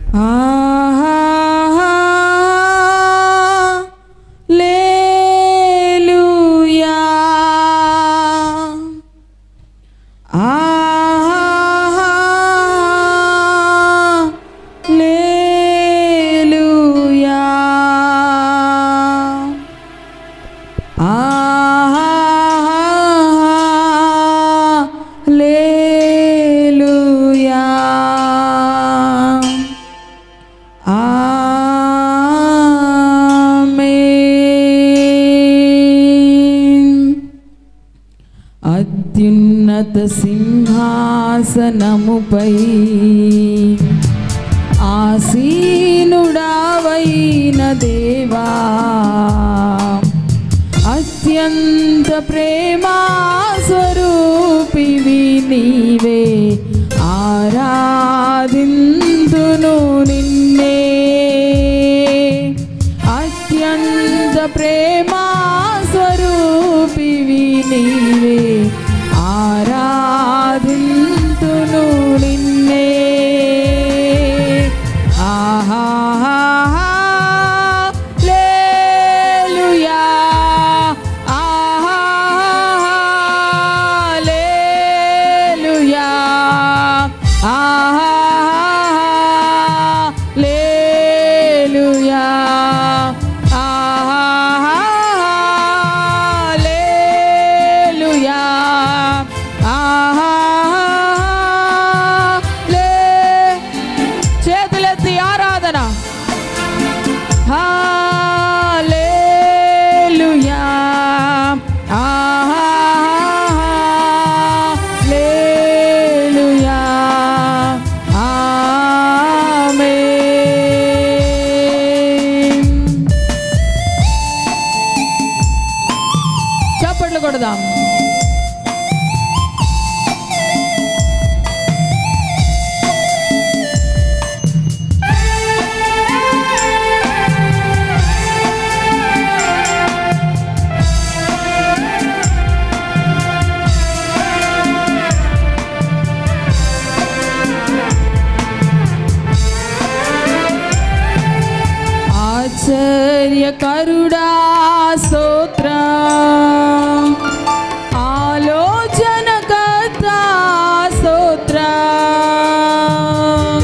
లేలుయా లేలుయా లేలుయా ఆమేన్ అత్యున్నత సింహాసనముపై ఆసీనుడావైన దేవా అత్యంత ప్రేమా స్వరూపివి నీవే ఆరాధింతును నిన్నే అత్యంత ప్రేమా స్వరూపివి నీవే ఆరాధింతును నిన్నే ఆహా లేలుయా ఆహా లేలుయా ఆహా లేలుయా ఆహా లేలుయా ఆహా లే చేతులెత్తి ఆరాధన హల్లెలూయా హల్లెలూయా ఆమేన్ చప్పట్లు కొడదాం ఆశ్చర్యకరుడా స్తోత్రం ఆలోచనకర్త స్తోత్రం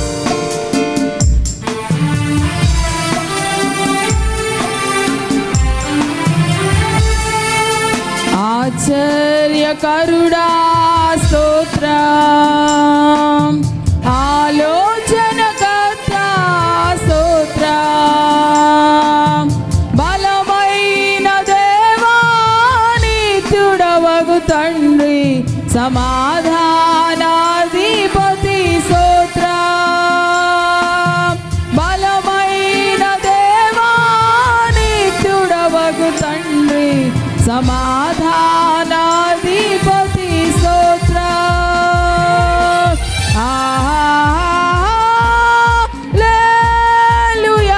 ఆశ్చర్యకరుడా స్తోత్రం ఆలోచనకర్త స్తోత్రం బలమైన దేవానిత్యుడవగు తండ్రి సమాధానాధిపతి స్తోత్రం బలమైన దేవానిత్యుడవగు తండ్రి సమాధానాధిపతి స్తోత్రం హల్లెలూయా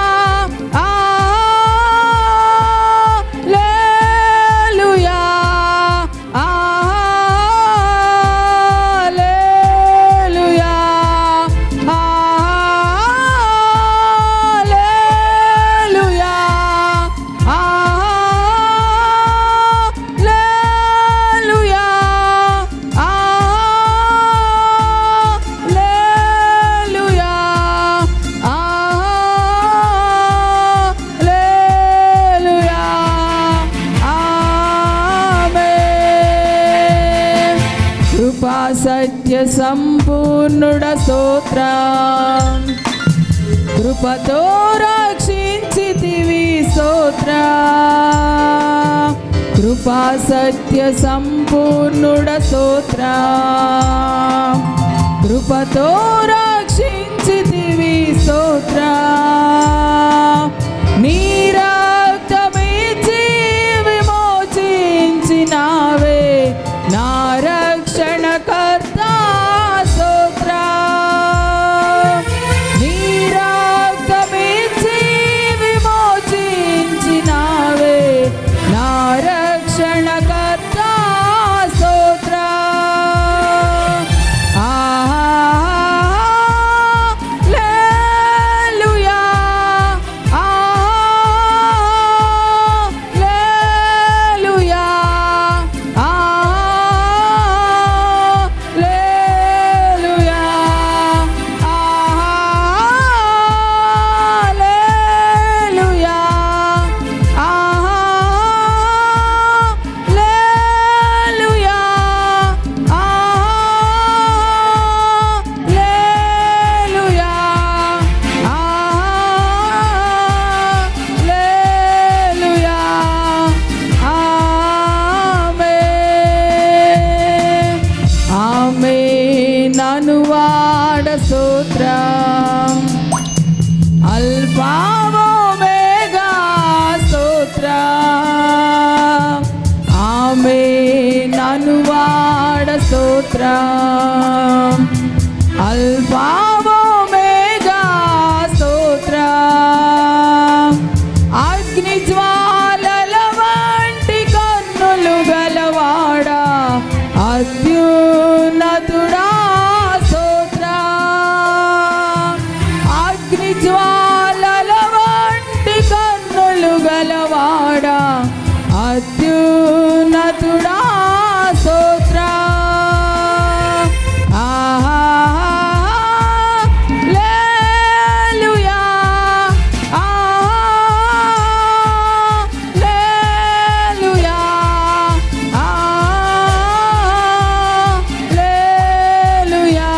హల్లెలూయా హల్లెలూయా హల్లెలూయా హల్లెలూయా హల్లెలూయా హల్లెలూయా ఆమేన్ కృపా సత్య సంపూర్ణుడ స్తోత్రం కృపతో రక్షించితివి స్తోత్ర కృపా సత్య సంపూర్ణుడ స్తోత్ర కృపతో రక్షించితివి స్తోత్ర నీ రక్తమిచ్చి విమోచించినావే నా రక్షణకర్త స్తోత్ర నీ రక్తమిచ్చి విమోచించినావే నా రక్షణకర్త స్తోత్ర ఆహా అల్పావోమేగా స్తోత్ర ఆమె నన్ను వాడ స్తోత్ర అల్పావోమేగా స్తోత్ర అగ్ని జ్వాలల వంటి కన్నులు గలవాడా అత్యున్నతుడా స్తోత్ర అగ్ని జ్వాలల వంటి కన్నులు గలవాడా అత్యున్నతుడా స్తోత్ర ఆహా లేలుయా లేలుయా లేలుయా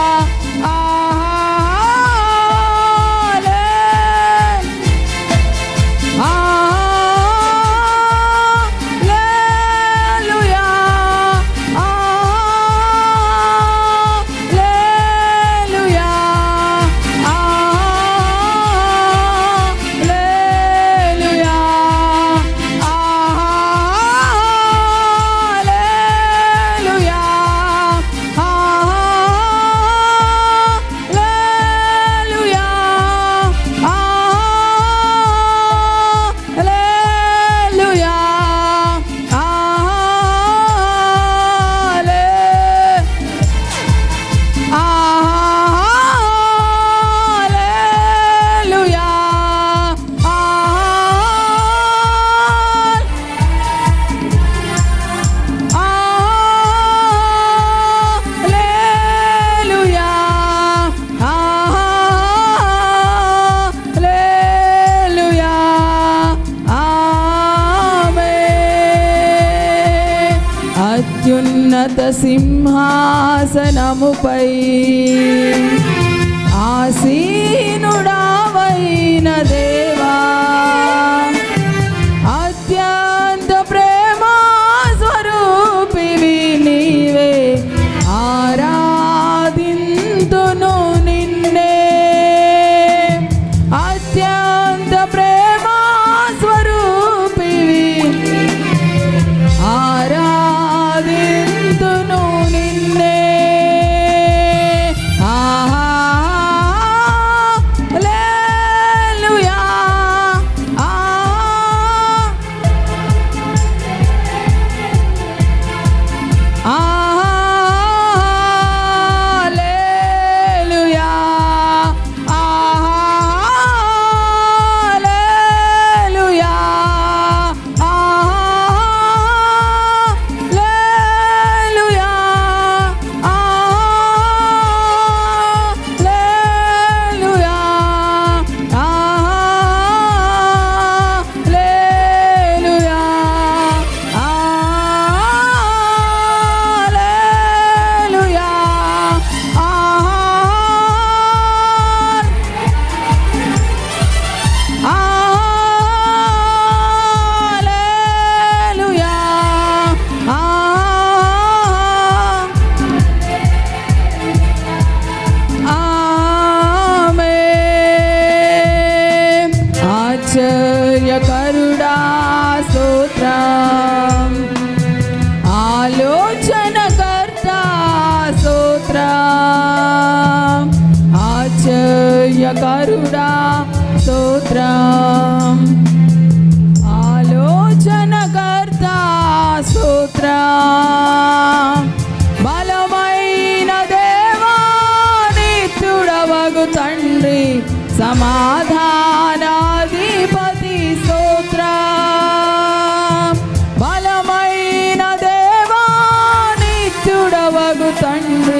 అత్యున్నత సింహాసనముపై ఆసీనుడావైన దేవా అత్యంత ప్రేమ స్వరూపివి నీవే ఆరాధింతును నిన్నే అత్యంత ప్రేమ స్వరూపివి ఆరాధింతును నిన్నే ఆహా హల్లెలూయా ఆ హల్లెలూయా హల్లెలూయా హల్లెలూయా హల్లెలూయా హల్లెలూయా హల్లెలూయా హల్లెలూయా ఆమేన్ ఆశ్చర్యకరుడా స్తోత్రం ఆలోచనకర్త స్తోత్రం ఆశ్చర్యకరుడా స్తోత్రం ఆలోచనకర్త స్తోత్రం బలమైన దేవా నిత్యుడవగు తండ్రి సమాధానాధిపతి స్తోత్రం బలమైన దేవా నిత్యుడవగు తండ్రి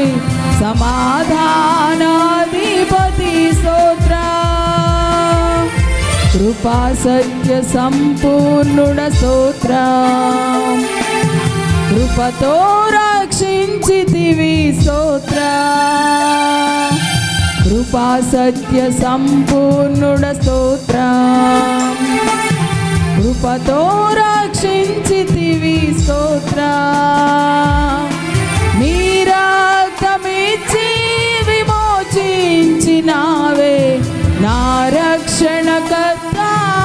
సమాధానాధిపతి స్తోత్రం కృపా సత్య సంపూర్ణుడ స్తోత్రం కృపతో రక్షించితివి స్తోత్ర కృపా సత్య సంపూర్ణుడ స్తోత్ర కృపతో రక్షించితివి స్తోత్ర మీ రక్తమిచ్చి విమోచించి విమోచించినావే నా రక్షణకర్త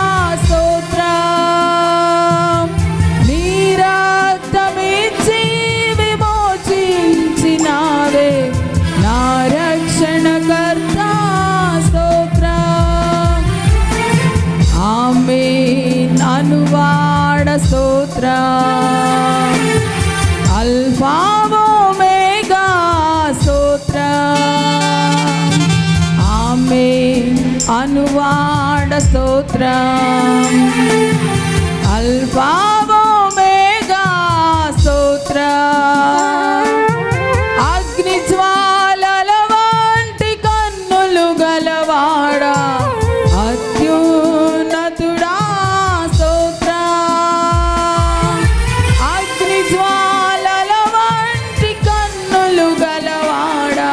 స్తోత్రం నీ రక్తమిచ్చి విమోచించినావే నా రక్షణకర్త స్తోత్రం ఆమె నన్ను వాడ స్తోత్రం అల్ఫావో మేఘా స్తోత్రం ఆమె అనువాడ స్తోత్రం అల్ఫావో మేఘా స్తోత్రం అగ్ని జ్వాలల వంటి కన్నులు గలవాడా అత్యున్నతుడా స్తోత్రం అగ్ని జ్వాలల వంటి కన్నులు గలవాడా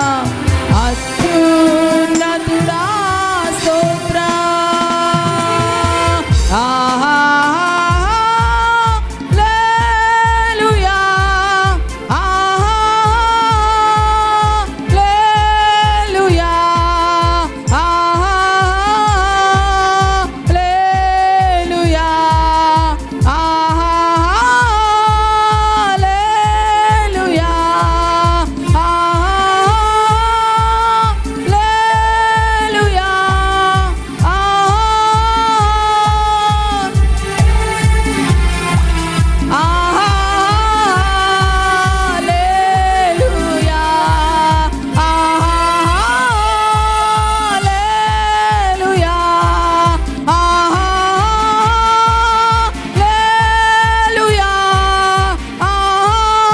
అత్యున్నతుడా స్తోత్రం ఆహా లేలుయా ఆహా లేలుయా ఆహా లేలుయా ఆహా లేలుయా ఆహా లేలుయా ఆహా హల్లెలూయా ఆహా హల్లెలూయా ఆహా హల్లెలూయా ఆహా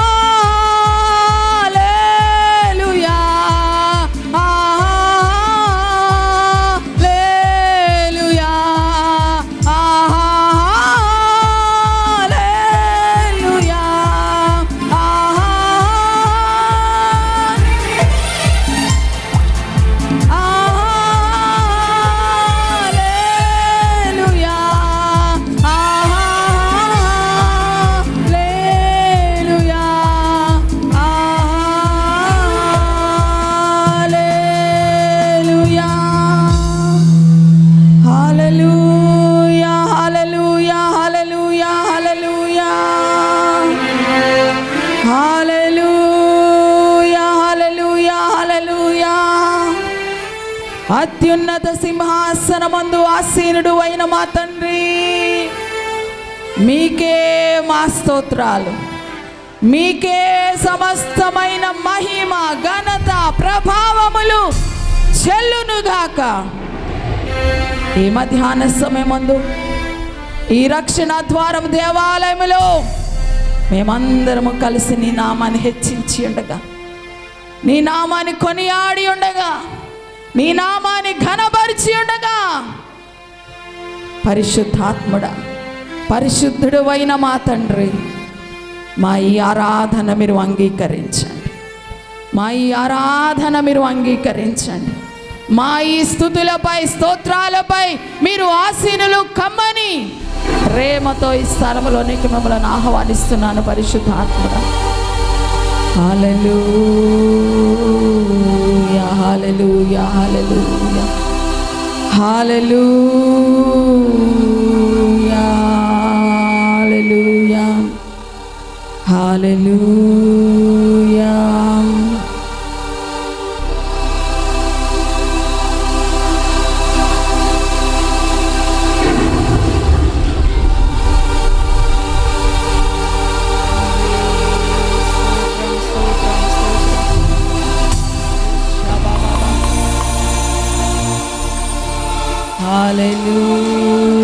హల్లెలూయా ఆహా హల్లెలూయా ఆహా హల్లెలూయా ఆహా హల్లెలూయా హల్లెలూయా హల్లెలూయా హల్లెలూయా హల్లెలూయా హల్లెలూయా హల్లెలూయా హల్లెలూయా హల్లెలూయా హల్లెలూయా అత్యున్నత సింహాసనమందు ఆసీనుడు అయిన మా తండ్రి మీకే మా స్తోత్రాలు మీకే సమస్తమైన మహిమ ఘనత ప్రభావములు చెల్లునుగాక ఈ మధ్యాహ్న సమయమందు ఈ రక్షణ ద్వారం దేవాలయములో మేమందరము కలిసి నీ నామాన్ని హెచ్చించి ఉండగా నీ నామాన్ని కొనియాడి ఉండగా నీ నామాన్ని ఘనపరిచి ఉండగా పరిశుద్ధాత్ముడా పరిశుద్ధుడు అయిన మా తండ్రి మా ఈ ఆరాధన మీరు అంగీకరించండి మా ఈ ఆరాధన మీరు అంగీకరించండి మా ఈ స్థుతులపై స్తోత్రాలపై మీరు ఆసీనులు కమ్మని ప్రేమతో ఈ స్థలములోనికి మిమ్మల్ని ఆహ్వానిస్తున్నాను పరిశుద్ధాత్ముడా హల్లెలూయా హల్లెలూయా హల్లెలూయా హల్లెలూయా హల్లెలూయా హల్లెలూయా హల్లెలూయా